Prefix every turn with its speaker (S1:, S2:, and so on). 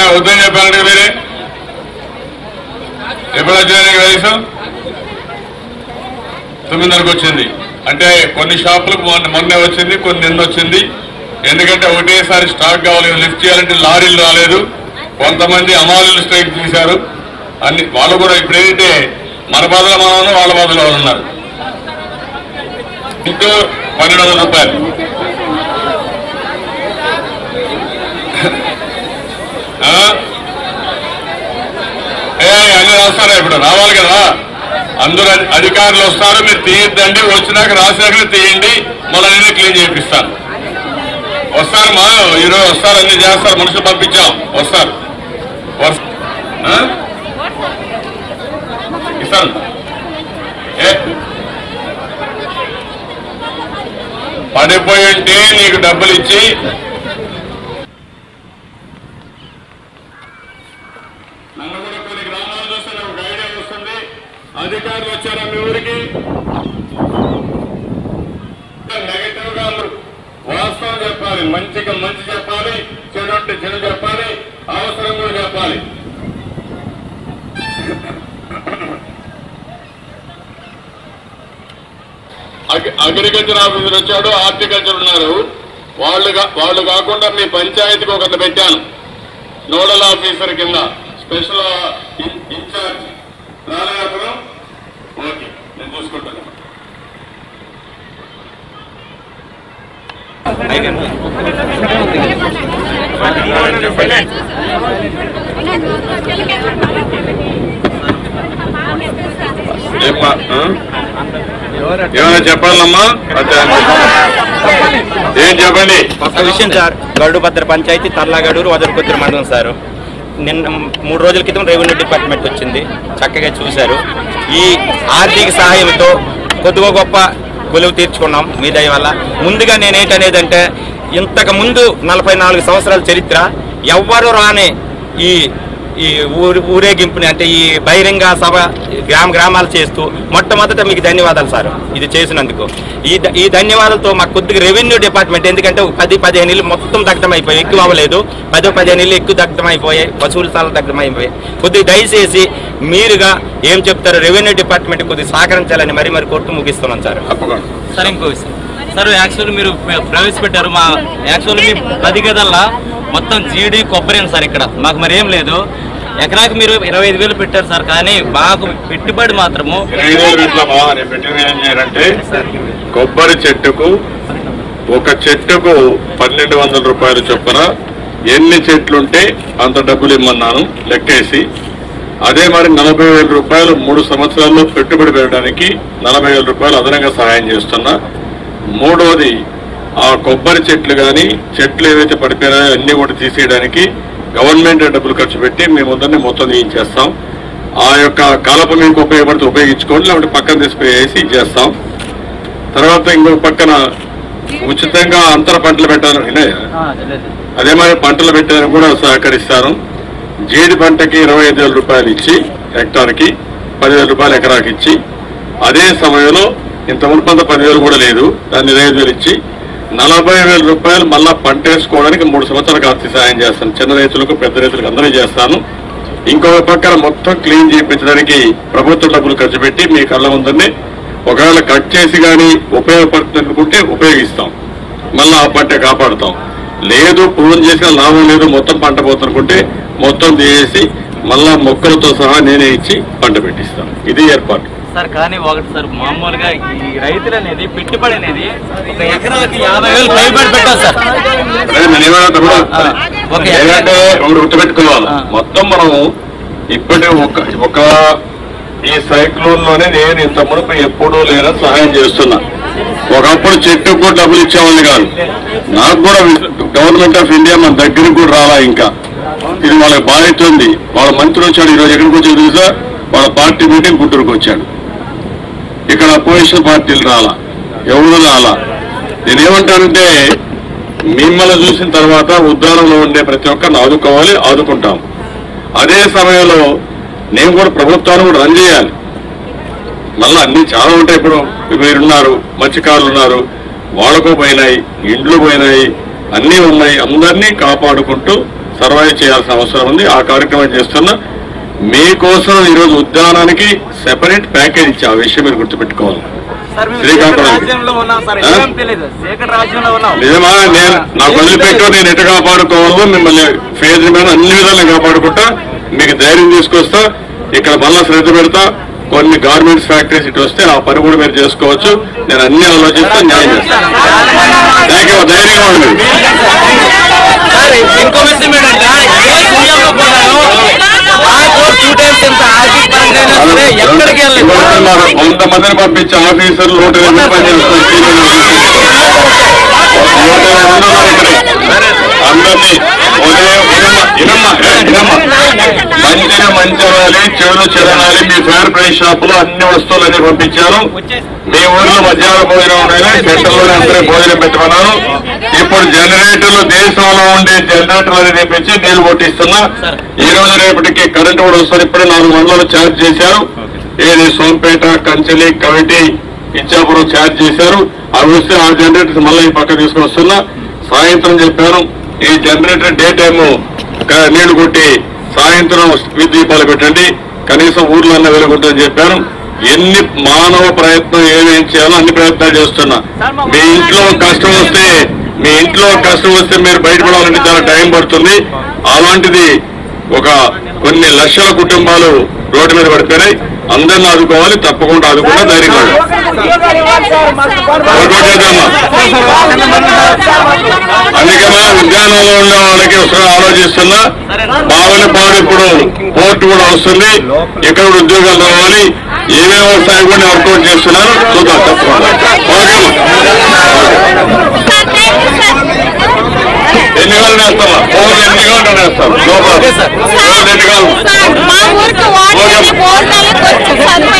S1: వద్దని చెప్పారంటే మీరే ఎప్పుడు వచ్చింది నీకు వయసు తొమ్మిదిన్నరకు వచ్చింది అంటే కొన్ని షాపులకు మొన్న మొన్నే వచ్చింది కొన్ని నిన్న వచ్చింది ఎందుకంటే ఒకటేసారి స్టాక్ కావాలి లిఫ్ట్ చేయాలంటే లారీలు రాలేదు కొంతమంది అమాలీలు స్ట్రైక్ తీశారు అన్ని వాళ్ళు కూడా ఇప్పుడు ఏంటంటే మన బాధలో మనం ఉన్నాం, వాళ్ళ బాధలో వాళ్ళు ఉన్నారు ఇంటూ పన్నెండు వందల రూపాయలు ఆ? ఏ అన్ని రాస్తారా ఇప్పుడు రావాలి కదా అందరూ అధి- అధికారులు వస్తారు మీరు తీయద్దండి వచ్చినాక రాసినాక తీయండి మళ్ళీ నేను క్లీన్ చేపిస్తాను వస్తారు మా ఈరోజు వస్తారు అన్ని చేస్తారు మనుషులు పంపించాం వస్తారు వస్- ఆ? ఇస్తాను ఏ పడిపోయి ఉంటే నీకు డబ్బులు ఇచ్చి నన్ను కూడా కొన్ని గ్రామాలు చూస్తే నాకు ఒక ఐడియా వస్తుంది అధికారులు వచ్చారా మీ ఊరికి నెగటివ్ గా అందరూ వాస్తవం చెప్పాలి మంచిగా మంచి చెప్పాలి చెడు అంటే చెడు చెప్పాలి అవసరం కూడా చెప్పాలి అగ్రి- అగ్రికల్చర్ ఆఫీసర్ వచ్చాడు హార్టికల్చర్ ఉన్నారు వాళ్ళు కా- వాళ్ళు కాకుండా మీ పంచాయతీకి ఒకటి పెట్టాను నోడల్ ఆఫీసర్ కింద special in- incharge Ralepuram okay నేను చూసుకుంటాను చెప్పా ఆ? ఏమైనా చెప్పాలమ్మా అచ్చా. ఏం చెప్పండి
S2: ఒక విషయం సార్ గరుడుభద్ర పంచాయతీ తర్లాగడూరు వదలకొత్తూరు మండలం సార్ నిన్న మూడు రోజుల క్రితం రెవెన్యూ డిపార్ట్మెంట్ వచ్చింది చక్కగా చూశారు ఈ ఆర్థిక సహాయంతో కొద్దిగా గొప్ప కొలువు తీర్చుకున్నాం మీ దయ వల్ల ముందుగా నేనేంటనేదంటే ఇంతకు ముందు నలభై నాలుగు సంవత్సరాల చరిత్ర ఎవ్వరు రాని ఈ ఈ ఊరు ఊరేగింపుని అంటే ఈ బహిరంగ సభ గ్రామ గ్రామాలు చేస్తూ మొట్టమొదట మీకు ధన్యవాదాలు సార్ ఇది చేసినందుకు ఈ ద- ఈ ధన్యవాదాలతో మాకు కొద్దిగా రెవెన్యూ డిపార్ట్మెంట్ ఎందుకంటే ఒక పది పదిహేను ఇల్లు మొత్తం దగ్ధమైపోయాయి ఎక్కువ అవ్వలేదు పదో పదిహేను ఇల్లు ఎక్కువ దగ్ధమైపోయాయి పశువుల చాలా దగ్ధమైపోయాయి కొద్దిగా దయచేసి మీరుగా ఏం చెప్తారు రెవెన్యూ డిపార్ట్మెంట్ కొద్దిగా సహకరించాలని మరి మరి కోర్టు ముగిస్తున్నాం సార్
S1: తప్పకుండా
S3: సార్ ఇంకో విషయం సార్ యాక్చువల్ మీరు ప్ర- ప్రవేశపెట్టారు మా యాక్చువల్ మీ పది గదల్లా మొత్తం జీడి కొబ్బరి ఉంది సార్ ఇక్కడ మాకు మరి ఏం లేదు ఎకరాకి మీరు ఇరవై ఐదు వేలు పెట్టారు సార్ కానీ మాకు పెట్టుబడి మాత్రము
S1: ఇరవై వేలు పెట్టలమ్మా నేను పెట్టింది ఏం చేయాలంటే కొబ్బరి చెట్టుకు ఒక చెట్టుకు పన్నెండు వందల రూపాయలు చొప్పున ఎన్ని చెట్లుంటే అంత డబ్బులు ఇమ్మన్నాను లెక్కేసి అదే మరి నలభై వేల రూపాయలు మూడు సంవత్సరాల్లో పెట్టుబడి పెట్టడానికి నలభై వేల రూపాయలు అదనంగా సహాయం చేస్తున్నా మూడోది ఆ కొబ్బరి చెట్లు కానీ చెట్లు ఏవైతే పడిపోయినాయో అన్ని కూడా తీసేయడానికి గవర్నమెంట్ డబ్బులు ఖర్చు పెట్టి మేము అందరినీ మొత్తం తీయించేస్తాం ఆ యొక్క కలప మీకు ఉపయోగపడితే ఉపయోగించుకోండి లేకపోతే పక్కన తీసుకువేసి చేస్తాం తర్వాత ఇంకో పక్కన ఉచితంగా అంతర పంటలు పెట్టాను వినయ్ అదే మరి పంటలు పెట్టడానికి కూడా సహకరిస్తాను జీడి పంటకి ఇరవై ఐదు వేల రూపాయలు ఇచ్చి హెక్టార్కి పదివేల రూపాయలు ఎకరాకి ఇచ్చి అదే సమయంలో ఇంత మునుపంత పదివేలు కూడా లేదు దాన్ని ఇరవై ఐదు వేలు ఇచ్చి నలభై వేల రూపాయలు మళ్ళా పంట వేసుకోవడానికి మూడు సంవత్సరాలకు ఆర్థిక సహాయం చేస్తాను చిన్న రైతులకు పెద్ద రైతులకు అందరినీ చేస్తాను ఇంకొక పక్కన మొత్తం క్లీన్ చేయించడానికి ప్రభుత్వ డబ్బులు ఖర్చు పెట్టి మీ కళ్ళ ముందరినీ ఒకవేళ కట్ చేసి కానీ ఉపయోగపడుతుంది అనుకుంటే ఉపయోగిస్తాం మళ్ళీ ఆ పంట కాపాడుతాం లేదు పూర్వం చేసిన లాభం లేదు మొత్తం పంట పోతుందనుకుంటే మొత్తం తీసేసి మళ్ళా మొక్కలతో సహా నేనే ఇచ్చి పంట పెట్టిస్తాం ఇది ఏర్పాటు
S3: సార్ కానీ ఒకటి సార్ మామూలుగా ఈ రైతులు అనేది పెట్టుబడి అనేది ఒక ఎకరాకి యాభై వేలు పెట్టుబడి పెట్టారు సార్
S1: అదే నేనేమన్నా తమ్ముడు?
S3: ఆ, ఓకే.
S1: ఏంటంటే ఒకటి గుర్తుపెట్టుకోవాలి
S3: ఆ.
S1: మొత్తం మనం ఇప్పటి ఒక ఒక ఈ సైక్లోన్ లోనే నేను ఇంత మునుపు ఎప్పుడూ లేదని సహాయం చేస్తున్నా ఒకప్పుడు చెట్టుకు కూడా డబ్బులు ఇచ్చేవాళ్ళు కాదు నాకు కూడా గవర్నమెంట్ ఆఫ్ ఇండియా మన దగ్గరికి కూడా రాలా ఇంకా ఇది వాళ్ళకి బాధ్యత ఉంది వాళ్ళ మంత్రి వచ్చాడు ఈరోజు ఎక్కడికి వచ్చాడు తెలుసా వాళ్ళ పార్టీ మీటింగ్ గుంటూరుకు వచ్చాడు ఇక్కడ అపోజిషన్ పార్టీలు రాలా ఎవరు రాలా నేనేమంటానంటే మిమ్మల్ని చూసిన తర్వాత ఉద్దానంలో ఉండే ప్రతి ఒక్కరిని ఆదుకోవాలి ఆదుకుంటాం అదే సమయంలో నేను కూడా ప్రభుత్వాన్ని కూడా రన్ చేయాలి మళ్ళీ అన్ని చాలా ఉంటాయి ఇప్పుడు మీరున్నారు మత్స్యకారులు ఉన్నారు వాళ్ళకు పోయినాయి ఇండ్లు పోయినాయి అన్నీ ఉన్నాయి అందరినీ కాపాడుకుంటూ సర్వైవ్ చేయాల్సిన అవసరం ఉంది ఆ కార్యక్రమం చేస్తున్నా మీకోసం ఈరోజు ఉద్యానానికి సెపరేట్ ప్యాకేజ్ ఇచ్చే ఆ విషయం మీరు గుర్తుపెట్టుకోవాలి
S3: సార్ మేము
S1: శ్రీకాకుళం.
S3: చీకటి రాజ్యంలో ఉన్నాం సార్
S1: ఆ?
S3: ఏం తెలియదు చీకటి రాజ్యంలో ఉన్నాం
S1: నిజమా నేను నాకు వదిలిపెట్టు నేను ఎటు కాపాడుకోవాలో మిమ్మల్ని ఫేజ్ మీద అన్ని విధాలు కాపాడుకుంటా మీకు ధైర్యం తీసుకొస్తా ఇక్కడ మళ్ళా శ్రద్ధ పెడతా కొన్ని గార్మెంట్స్ ఫ్యాక్టరీస్ ఇటు వస్తే ఆ పని కూడా మీరు చేసుకోవచ్చు నేను అన్ని ఆలోచిస్తా న్యాయం చేస్తాను థ్యాంక్ యూ ధైర్యంగా ఉంది
S3: సార్ ఇంకో విషయం ఏంటంటే ఏ సమయంలో కూడాను మాకు టూ టైమ్స్ ఇంత ఆర్థిక పరంగా అయినా సరే ఎక్కడికి వెళ్ళలేదు
S1: ఉన్నారు. వంద మందిని పంపించి ఆఫీసర్లు నూట ఇరవై పని అందరినీ ఉదయం ఇనమ్మ ఇనమ్మ మంచిగా మంచి అవ్వాలి చెడు చెడనాలి మీ ఫేర్ ప్రైస్ షాప్ లో అన్ని వస్తువులన్నీ పంపించాను మీ ఊర్లో మధ్యాహ్నం భోజనం ఉండేది సెంటర్లోనే అందరూ భోజనం పెట్టమన్నాను ఇప్పుడు జనరేటర్లు దేశంలో ఉండే జనరేటర్లు తెప్పించి నీళ్లు కొట్టిస్తున్నా ఈ రోజు రేపటికి కరెంటు కూడా వస్తుంది ఇప్పుడే నాలుగు మండలాలు ఛార్జ్ చేశారు ఏది సోంపేట కంచెలి కమిటీ ఇచ్చాపురం ఛార్జ్ చేశారు అవి వస్తే ఆ జనరేటర్స్ మళ్ళీ ఈ పక్క తీసుకొస్తున్నా సాయంత్రం చెప్పాను ఈ జనరేటర్ డే టైము క- నీళ్లు కొట్టి సాయంత్రం విద్యుత్ దీపాలు పెట్టండి కనీసం ఊర్లో అన్న వెలుగుంటుందని చెప్పాను ఎన్ని మానవ ప్రయత్నం ఏమేం చేయాలో అన్ని ప్రయత్నాలు చేస్తున్నా మీ ఇంట్లో కష్టం వస్తే మీ ఇంట్లో కష్టం వస్తే మీరు బయటపడాలంటే చాలా టైం పడుతుంది అలాంటిది ఒక కొన్ని లక్షల కుటుంబాలు రోడ్డు మీద పడిపోయినాయి అందరిని ఆదుకోవాలి తప్పకుండా ఆదుకుంటా ధైర్యంగా ఉండాలి. ఓడిపోయేద్దామా? అందుకనే ఉద్యానంలో ఉన్న వాళ్ళకి ఒకసారి ఆలోచిస్తున్నా బావలపాడు ఇప్పుడు పోర్టు కూడా వస్తుంది ఇక్కడ కూడా ఉద్యోగాలు రావాలి ఏమేమి వస్తాయో కూడా నేను వర్కౌట్ చేస్తున్నాను చూద్దాం తప్పకుండా ఓకే ఎన్ని గంటలు వేస్తామా ఫోన్ ఎన్ని గంటలు వేస్తాం లోపల రోజు ఎన్ని గంటలు
S4: మా ఊరికి వాటర్ భోజనాలు కొంచెం సదుపాయం